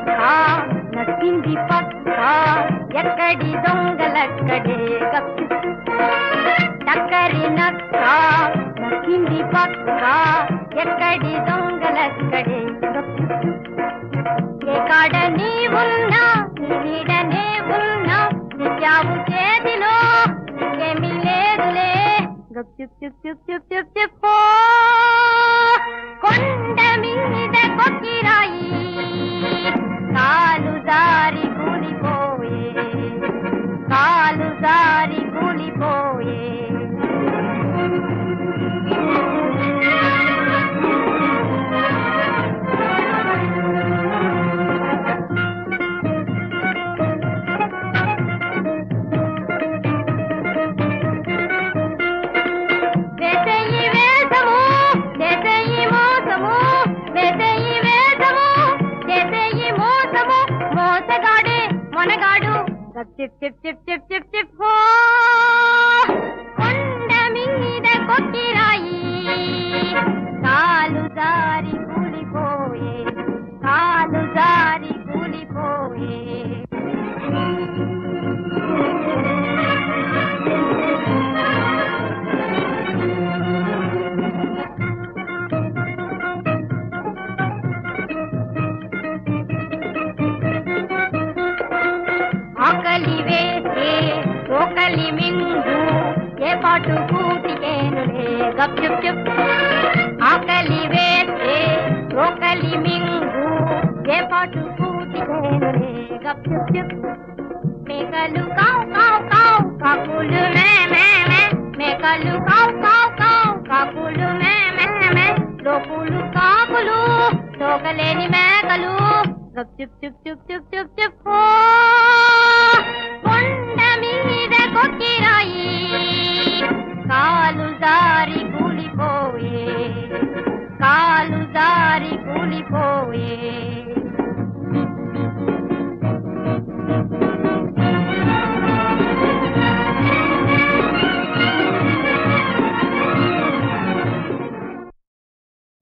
నక్క నచ్చింది పక్క ఎక్కడి దొంగలక్కడే గప్పు చక్కరి నక్క నచ్చింది పక్క ఎక్కడి దొంగలక్కడే గప్పు ఏ కాడ నీ ఉన్నా నీ నీడనే ఉన్నా నిత్యావు చేతిలో నీకేమీ లేదులే గప్ చుప్ చుప్ చుప్ చుప్ చుప్ చుప్పో కొండ మీద కొక్కిరాయి కాలు జారి కూలిపోయే కాలు జారి కూలిపోయే వేసేయి వేషము చేసేయి మోసము వేసేయి వేషము చేసేయి మోసము మోసగాడే మొనగాడు గప్ చిప్ చిప్ చిప్ చిప్ చిప్ చిప్ హో కొండ మీద కొక్కిరాయి కాలు జారి కూలిపోయే కాలు జారి కూలిపోయే ఆకలి వేసే రోకలి మింగు ఏ పాటు కూటికేనులే గప్ చుప్ చుప్ ఆకలి వేసే రోకలి మింగు ఏ పాటు కూటికేనులే గప్ చుప్ చుప్ మేకలు కావు కావు కావు కాకులు మే మే మే మేకలు కావు కావు కావు కాకులు మే మే మే లోకులు కాకులు తోకలేని మేకలు గప్ చుప్ చుప్ చుప్ చుప్ చుప్ చుప్ ఓ